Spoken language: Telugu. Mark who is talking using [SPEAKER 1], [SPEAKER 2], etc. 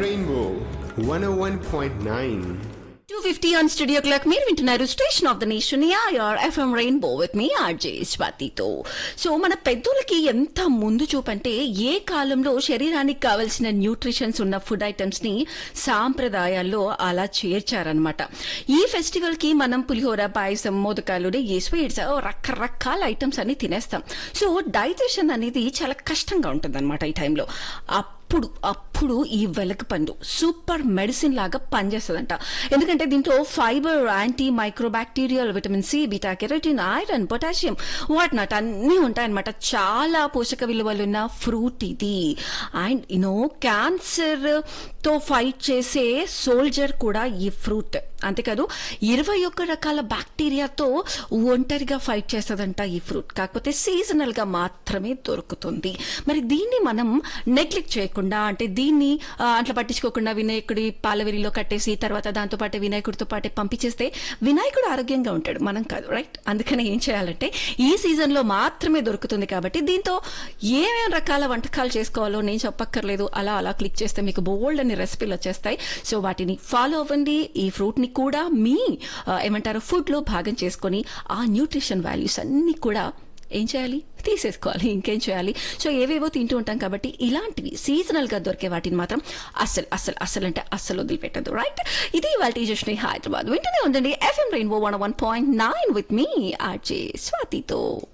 [SPEAKER 1] Rainbow 101.9.
[SPEAKER 2] Two fifty on studio clock మీరు వింటున్నారు స్టేషన్ ఆఫ్ ద నేషన్ యార్ FM rainbow with me RJ స్వాతితో సో మన పెద్దోళ్ళకి ఎంత ముందు చూపంటే ఏ కాలంలో శరీరానికి కావలసిన న్యూట్రిషన్స్ ఉన్న ఫుడ్ ఐటమ్స్ ని సాంప్రదాయాల్లో అలా చేర్చారనమాట ఈ ఫెస్టివల్ కి మనం పులిహోర పాయసం మోదకాలు నెయ్యి స్వీట్స్ రకరకాల ఐటమ్స్ అన్ని తినేస్తాం సో డైజెషన్ అనేది చాలా కష్టంగా ఉంటుంది ఈ టైంలో అప్పుడు అప్పుడు ఈ వెలకపండు సూపర్ మెడిసిన్ లాగా పనిచేస్తుందంట ఎందుకంటే దీంట్లో fibre anti microbacterial vitamin C beta carotene iron potassium what not అన్నీ ఉంటాయన్నమాట చాలా పోషక విలువలున్న ఫ్రూట్ ఇది అండ్ యూనో క్యాన్సర్ తో ఫైట్ చేసే సోల్జర్ కూడా ఈ ఫ్రూట్ అంతేకాదు ఇరవై ఒక్క రకాల బ్యాక్టీరియాతో ఒంటరిగా ఫైట్ చేస్తుందంట ఈ ఫ్రూట్ కాకపోతే సీజనల్ గా మాత్రమే దొరుకుతుంది మరి దీన్ని మనం నెగ్లెక్ట్ చేయకుండా అంటే దీన్ని ఆ, అట్లా పట్టించుకోకుండా వినాయకుడి పాలవెరిలో కట్టేసి తర్వాత దాంతో పాటు వినాయకుడితో పాటే పంపించేస్తే వినాయకుడు ఆరోగ్యంగా ఉంటాడు మనం కాదు రైట్ అందుకని ఏం చేయాలంటే ఈ సీజన్ లో మాత్రమే దొరుకుతుంది కాబట్టి దీంతో ఏమేం రకాల వంటకాలు చేసుకోవాలో నేను చెప్పక్కర్లేదు అలా అలా క్లిక్ చేస్తే మీకు బోల్డ్ అని రెసిపీలు వచ్చేస్తాయి సో వాటిని ఫాలో అవ్వండి ఈ ఫ్రూట్ ని కూడా మీ ఆ, ఏమంటారు ఫుడ్ లో భాగం చేసుకొని ఆ న్యూట్రిషన్ వాల్యూస్ అన్ని కూడా ఏం చేయాలి తీసేసుకోవాలి ఇంకేం చేయాలి సో ఏవేవో తింటూ ఉంటాం కాబట్టి ఇలాంటివి సీజనల్ గా దొరికే వాటిని మాత్రం అస్సలు అస్సలు అస్సలు అంటే అస్సలు వదిలిపెట్టదు రైట్ ఇది వాళ్ళ టీచర్స్ని హైదరాబాద్ వింటూనే ఉండండి FM rainbow one one point nine with me RJ స్వాతితో